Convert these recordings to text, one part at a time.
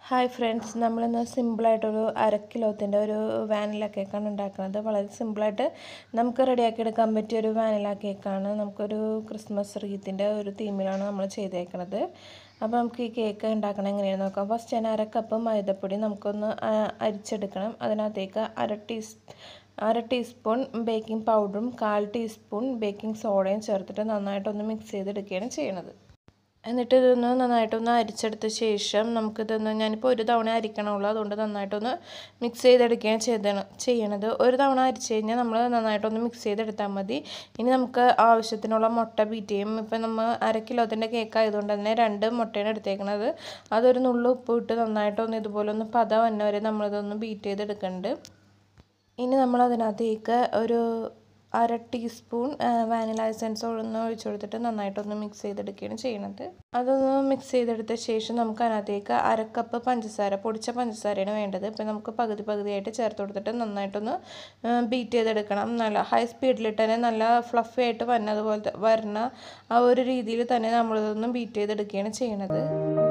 hi friends നമ്മളിന്ന് സിമ്പിളായിട്ടൊരു അര കിലോത്തിൻ്റെ ഒരു വാനില കേക്കാണ് ഉണ്ടാക്കുന്നത് വളരെ സിമ്പിളായിട്ട് നമുക്ക് റെഡിയാക്കി എടുക്കാൻ പറ്റിയ ഒരു വാനില കേക്കാണ് നമുക്കൊരു ക്രിസ്മസ് റീത്തിൻ്റെ ഒരു തീമിലാണ് നമ്മൾ ചെയ്തേക്കുന്നത് അപ്പോൾ നമുക്ക് ഈ കേക്ക് ഉണ്ടാക്കണം എങ്ങനെയാണെന്ന് നോക്കാം ഫസ്റ്റ് ഞാൻ അര കപ്പ് മൈദപ്പൊടി നമുക്കൊന്ന് ആ, അരിച്ചെടുക്കണം അതിനകത്തേക്ക് അര ടീസ് അര ടീസ്പൂൺ ബേക്കിംഗ് പൗഡറും കാൽ ടീസ്പൂൺ ബേക്കിംഗ് സോഡയും ചേർത്തിട്ട് നന്നായിട്ടൊന്ന് മിക്സ് ചെയ്തെടുക്കുകയാണ് ചെയ്യണത് എന്നിട്ട് ഇതൊന്ന് നന്നായിട്ടൊന്ന് അരിച്ചെടുത്ത ശേഷം നമുക്കിതൊന്ന് ഞാനിപ്പോൾ ഒരു തവണ അരിക്കണമുള്ളൂ അതുകൊണ്ട് നന്നായിട്ടൊന്ന് മിക്സ് ചെയ്തെടുക്കുകയാണ് ചെയ്തണം ചെയ്യണത് ഒരു തവണ അരിച്ച് കഴിഞ്ഞാൽ നമ്മൾ നന്നായിട്ടൊന്ന് മിക്സ് ചെയ്തെടുത്താൽ മതി ഇനി നമുക്ക് ആവശ്യത്തിനുള്ള മുട്ട ബീറ്റ് ചെയ്യും ഇപ്പം നമ്മൾ അര കിലോത്തിൻ്റെ കേക്ക് ആയതുകൊണ്ട് തന്നെ രണ്ട് മുട്ടയാണ് എടുത്തേക്കണത് അതൊരു നുള്ളു ഉപ്പ് ഇട്ട് നന്നായിട്ടൊന്ന് ഇതുപോലെ ഒന്ന് പത വന്ന വരെ നമ്മളിതൊന്ന് ബീറ്റ് ചെയ്തെടുക്കുന്നുണ്ട് ഇനി നമ്മൾ അതിനകത്തേക്ക് ഒരു അര ടീസ്പൂൺ വാനില എസൻസ് ഒന്ന് ഒഴിച്ചു കൊടുത്തിട്ട് നന്നായിട്ടൊന്ന് മിക്സ് ചെയ്തെടുക്കുകയാണ് ചെയ്യുന്നത് അതൊന്ന് മിക്സ് ചെയ്തെടുത്ത ശേഷം നമുക്ക് അതിനകത്തേക്ക് അര കപ്പ് പഞ്ചസാര പൊടിച്ച പഞ്ചസാരയാണ് വേണ്ടത് ഇപ്പം നമുക്ക് പകുതി പകുതിയായിട്ട് ചേർത്ത് കൊടുത്തിട്ട് നന്നായിട്ടൊന്ന് ബീറ്റ് ചെയ്തെടുക്കണം നല്ല ഹൈ സ്പീഡിലിട്ട് തന്നെ നല്ല ഫ്ലഫി ആയിട്ട് വരുന്നതുപോലത്തെ വരുന്ന ആ ഒരു രീതിയിൽ തന്നെ നമ്മളിതൊന്ന് ബീറ്റ് ചെയ്തെടുക്കുകയാണ് ചെയ്യണത്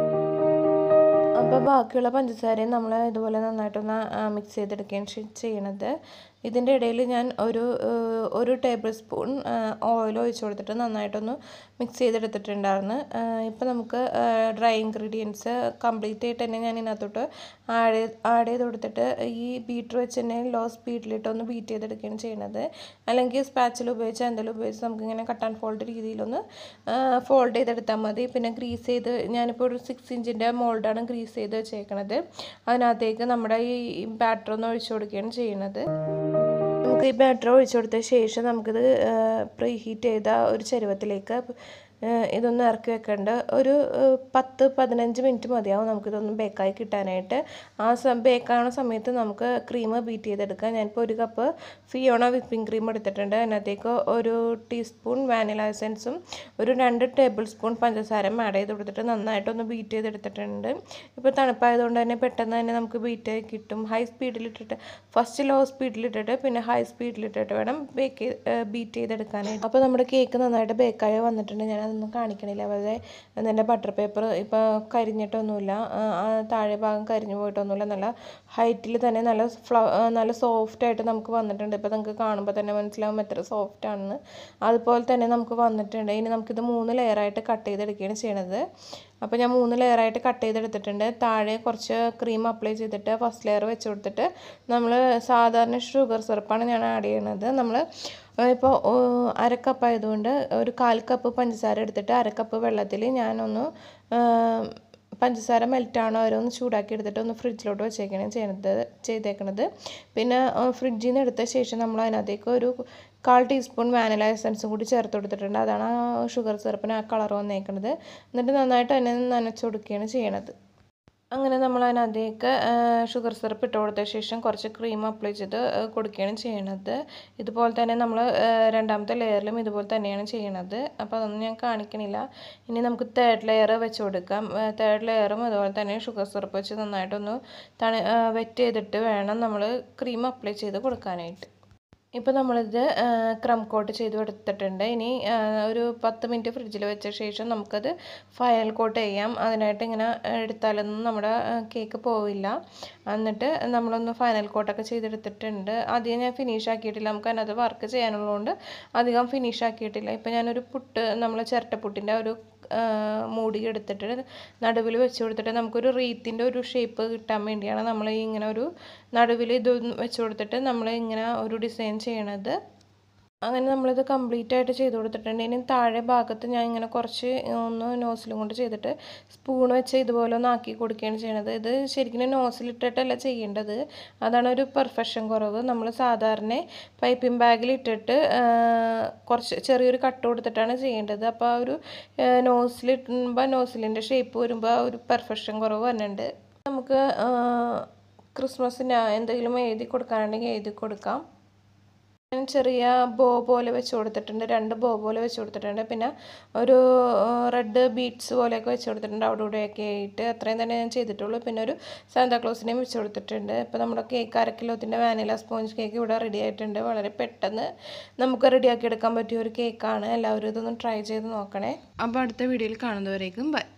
അപ്പോൾ ബാക്കിയുള്ള പഞ്ചസാരയും നമ്മൾ ഇതുപോലെ നന്നായിട്ടൊന്ന് മിക്സ് ചെയ്തെടുക്കുകയാണ് ചെയ്- ചെയ്യണത് ഇതിൻ്റെ ഇടയിൽ ഞാൻ ഒരു ഏഹ്, ഒരു ടേബിൾ സ്പൂൺ ഓയിൽ ഒഴിച്ച് കൊടുത്തിട്ട് നന്നായിട്ടൊന്ന് മിക്സ് ചെയ്തെടുത്തിട്ടുണ്ടായിരുന്നു ഇപ്പോൾ നമുക്ക് ഡ്രൈ ഇൻഗ്രീഡിയൻസ് കംപ്ലീറ്റ് ആയിട്ട് തന്നെ ഞാൻ ഇതിനകത്തോട്ട് ആഡ് ആഡ് ചെയ്ത് കൊടുത്തിട്ട് ഈ ബീറ്റർ വെച്ച് തന്നെ ലോ സ്പീഡിലിട്ട് ഒന്ന് ബീറ്റ് ചെയ്തെടുക്കുകയാണ് ചെയ്യുന്നത് അല്ലെങ്കിൽ സ്പാച്ചിൽ ഉപയോഗിച്ച് എന്തെങ്കിലും ഉപയോഗിച്ച് നമുക്കിങ്ങനെ കട്ട് ആൻഡ് ഫോൾഡ് രീതിയിലൊന്ന് ഫോൾഡ് ചെയ്തെടുത്താൽ മതി പിന്നെ ഗ്രീസ് ചെയ്ത് ഞാനിപ്പോൾ ഒരു സിക്സ് ഇഞ്ചിൻ്റെ മോൾഡാണ് ഗ്രീസ് ചെയ്ത് വെച്ചേക്കണത് അതിനകത്തേക്ക് നമ്മുടെ ഈ ബാറ്റർ ഒന്ന് ഒഴിച്ചു കൊടുക്കുകയാണ് ചെയ്യുന്നത് നമുക്ക് ഈ ബാറ്റർ ഒഴിച്ചു കൊടുത്ത ശേഷം നമുക്കിത് പ്രീ ഹീറ്റ് ചെയ്ത ഒരു ചരുവത്തിലേക്ക് ഏഹ് ഇതൊന്ന് ഇറക്കി വെക്കേണ്ട ഒരു ഏഹ് പത്ത് പതിനഞ്ച് മിനിറ്റ് മതിയാവും നമുക്കിതൊന്ന് ബേക്കായി കിട്ടാനായിട്ട് ആ സ ബേക്കാവുന്ന സമയത്ത് നമുക്ക് ക്രീം ബീറ്റ് ചെയ്തെടുക്കാം ഞാനിപ്പോൾ ഒരു കപ്പ് ഫിയോണ വിപ്പിംഗ് ക്രീം എടുത്തിട്ടുണ്ട് അതിനകത്തേക്ക് ഒരു ടീസ്പൂൺ വാനില എസൻസും ഒരു രണ്ട് ടേബിൾ സ്പൂൺ പഞ്ചസാരയും ആഡ് ചെയ്ത് കൊടുത്തിട്ട് നന്നായിട്ടൊന്ന് ബീറ്റ് ചെയ്തെടുത്തിട്ടുണ്ട് ഇപ്പോൾ തണുപ്പായതുകൊണ്ട് തന്നെ പെട്ടെന്ന് തന്നെ നമുക്ക് ബീറ്റ് ആയി കിട്ടും ഹൈ സ്പീഡിലിട്ടിട്ട് ഫസ്റ്റ് ലോ സ്പീഡിലിട്ടിട്ട് പിന്നെ ഹൈ സ്പീഡിലിട്ടിട്ട് വേണം ബേക്ക് ബീറ്റ് ചെയ്തെടുക്കാനായിട്ട് അപ്പോൾ നമ്മുടെ കേക്ക് നന്നായിട്ട് ബേക്കായി വന്നിട്ടുണ്ട് ഞാൻ അതൊന്നും കാണിക്കണില്ല വെറുതെ എൻ്റെ ബട്ടർ പേപ്പർ ഇപ്പോൾ കരിഞ്ഞിട്ടൊന്നുമില്ല ആ, ആ താഴെ ഭാഗം കരിഞ്ഞു പോയിട്ടൊന്നുമില്ല നല്ല ഹൈറ്റിൽ തന്നെ നല്ല ഫ്ല നല്ല സോഫ്റ്റ് ആയിട്ട് നമുക്ക് വന്നിട്ടുണ്ട് ഇപ്പോൾ നിങ്ങൾക്ക് കാണുമ്പോൾ തന്നെ മനസ്സിലാവും എത്ര സോഫ്റ്റ് ആണെന്ന് അതുപോലെ തന്നെ നമുക്ക് വന്നിട്ടുണ്ട് ഇനി നമുക്കിത് മൂന്ന് ലെയറായിട്ട് കട്ട് ചെയ്തെടുക്കുകയാണ് ചെയ്യണത് അപ്പോൾ ഞാൻ മൂന്ന് ലെയറായിട്ട് കട്ട് ചെയ്തെടുത്തിട്ടുണ്ട് താഴെ കുറച്ച് ക്രീം അപ്ലൈ ചെയ്തിട്ട് ഫസ്റ്റ് ലെയർ വെച്ച് കൊടുത്തിട്ട് നമ്മൾ സാധാരണ ഷുഗർ സിറപ്പാണ് ഞാൻ ആഡ് ചെയ്യണത് നമ്മൾ ഇപ്പോൾ അര കപ്പ് ആയതുകൊണ്ട് ഒരു കാൽ കപ്പ് പഞ്ചസാര എടുത്തിട്ട് അര കപ്പ് വെള്ളത്തിൽ ഞാനൊന്ന് ആ, പഞ്ചസാര മെൽറ്റാണോ വരെ ഒന്ന് ചൂടാക്കി എടുത്തിട്ട് ഒന്ന് ഫ്രിഡ്ജിലോട്ട് വെച്ചേക്കണം ചെയ്യണത് ചെയ്തേക്കണത് പിന്നെ ഫ്രിഡ്ജിൽ നിന്ന് എടുത്ത ശേഷം നമ്മൾ അതിനകത്തേക്ക് ഒരു കാൽ ടീസ്പൂൺ വാനില എസൻസും കൂടി ചേർത്ത് കൊടുത്തിട്ടുണ്ട് അതാണ് ആ ഷുഗർ സിറപ്പിന് ആ കളർ വന്നേക്കണത് എന്നിട്ട് നന്നായിട്ട് തന്നെ നനച്ച് കൊടുക്കുകയാണ് ചെയ്യണത് അങ്ങനെ നമ്മൾ അതിനകത്തേക്ക് ഷുഗർ സിറപ്പ് ഇട്ട് കൊടുത്ത ശേഷം കുറച്ച് ക്രീം അപ്ലൈ ചെയ്ത് ആ, കൊടുക്കുകയാണ് ചെയ്യണത് ഇതുപോലെ തന്നെ നമ്മൾ രണ്ടാമത്തെ ലെയറിലും ഇതുപോലെ തന്നെയാണ് ചെയ്യണത് അപ്പോൾ അതൊന്നും ഞാൻ കാണിക്കണില്ല ഇനി നമുക്ക് തേർഡ് ലെയർ വെച്ച് കൊടുക്കാം തേർഡ് ലെയറും അതുപോലെ തന്നെ ഷുഗർ സിറപ്പ് വെച്ച് നന്നായിട്ടൊന്ന് തണി വെറ്റ് ചെയ്തിട്ട് വേണം നമ്മൾ ക്രീം അപ്ലൈ ചെയ്ത് കൊടുക്കാനായിട്ട് ഇപ്പോൾ നമ്മളിത് ക്രം കോട്ട് ചെയ്ത് എടുത്തിട്ടുണ്ട് ഇനി ആ, ഒരു പത്ത് മിനിറ്റ് ഫ്രിഡ്ജിൽ വെച്ച ശേഷം നമുക്കത് ഫയൽ കോട്ട് ചെയ്യാം അതിനായിട്ട് ഇങ്ങനെ എടുത്താലൊന്നും നമ്മുടെ കേക്ക് പോവില്ല എന്നിട്ട് നമ്മളൊന്ന് ഫൈനൽ കോട്ടൊക്കെ ചെയ്തെടുത്തിട്ടുണ്ട് അധികം ഞാൻ ഫിനിഷ് ആക്കിയിട്ടില്ല നമുക്ക് അതിനകത്ത് വർക്ക് ചെയ്യാനുള്ളതുകൊണ്ട് അധികം ഫിനിഷ് ആക്കിയിട്ടില്ല ഇപ്പോൾ ഞാനൊരു പുട്ട് നമ്മൾ ചിരട്ടപ്പുട്ടിൻ്റെ ഒരു ആ, മൂടി എടുത്തിട്ട് നടുവിൽ വെച്ച് കൊടുത്തിട്ട് നമുക്കൊരു റീത്തിൻ്റെ ഒരു ഷേപ്പ് കിട്ടാൻ വേണ്ടിയാണ് നമ്മൾ ഈ ഇങ്ങനെ ഒരു നടുവിൽ ഇത് വെച്ച് കൊടുത്തിട്ട് നമ്മൾ ഇങ്ങനെ ഒരു ഡിസൈൻ ചെയ്യണത് അങ്ങനെ നമ്മളിത് കംപ്ലീറ്റ് ആയിട്ട് ചെയ്ത് കൊടുത്തിട്ടുണ്ട് ഇനി താഴെ ഭാഗത്ത് ഞാൻ ഇങ്ങനെ കുറച്ച് ഒന്ന് നോസിലും കൊണ്ട് ചെയ്തിട്ട് സ്പൂൺ വെച്ച് ഇതുപോലെ ഒന്ന് ആക്കി കൊടുക്കുകയാണ് ചെയ്യണത് ഇത് ശരിക്കും നോസിലിട്ടിട്ടല്ല ചെയ്യേണ്ടത് അതാണ് ഒരു പെർഫെക്ഷൻ കുറവ് നമ്മൾ സാധാരണ പൈപ്പിംഗ് ബാഗിൽ ഇട്ടിട്ട് ആ, കുറച്ച് ചെറിയൊരു കട്ട് കൊടുത്തിട്ടാണ് ചെയ്യേണ്ടത് അപ്പോൾ ആ ഒരു നോസിലിട്ടുമ്പോൾ നോസിലിൻ്റെ ഷേപ്പ് വരുമ്പോൾ ആ ഒരു പെർഫെക്ഷൻ കുറവ് വരുന്നുണ്ട് നമുക്ക് ആ, ക്രിസ്മസിന് എന്തെങ്കിലും എഴുതി കൊടുക്കാനുണ്ടെങ്കിൽ എഴുതി കൊടുക്കാം ഞാൻ ചെറിയ ബോ പോലെ വെച്ച് കൊടുത്തിട്ടുണ്ട് രണ്ട് ബോ പോലെ വെച്ച് കൊടുത്തിട്ടുണ്ട് പിന്നെ ഒരു റെഡ് ബീഡ്സ് പോലെയൊക്കെ വെച്ച് കൊടുത്തിട്ടുണ്ട് അവിടെ ഇവിടെയൊക്കെ ആയിട്ട് അത്രയും തന്നെ ഞാൻ ചെയ്തിട്ടുള്ളൂ പിന്നെ ഒരു സാന്താക്ലോസിനെയും വെച്ച് കൊടുത്തിട്ടുണ്ട് ഇപ്പോൾ നമ്മുടെ കേക്ക് അര കിലോത്തിൻ്റെ വാനില സ്പോഞ്ച് കേക്ക് ഇവിടെ റെഡി ആയിട്ടുണ്ട് വളരെ പെട്ടെന്ന് നമുക്ക് റെഡിയാക്കി എടുക്കാൻ പറ്റിയ ഒരു കേക്കാണ് എല്ലാവരും ഇതൊന്ന് ട്രൈ ചെയ്ത് നോക്കണേ അപ്പോൾ അടുത്ത വീഡിയോയിൽ കാണുന്നവരേക്കും ബൈ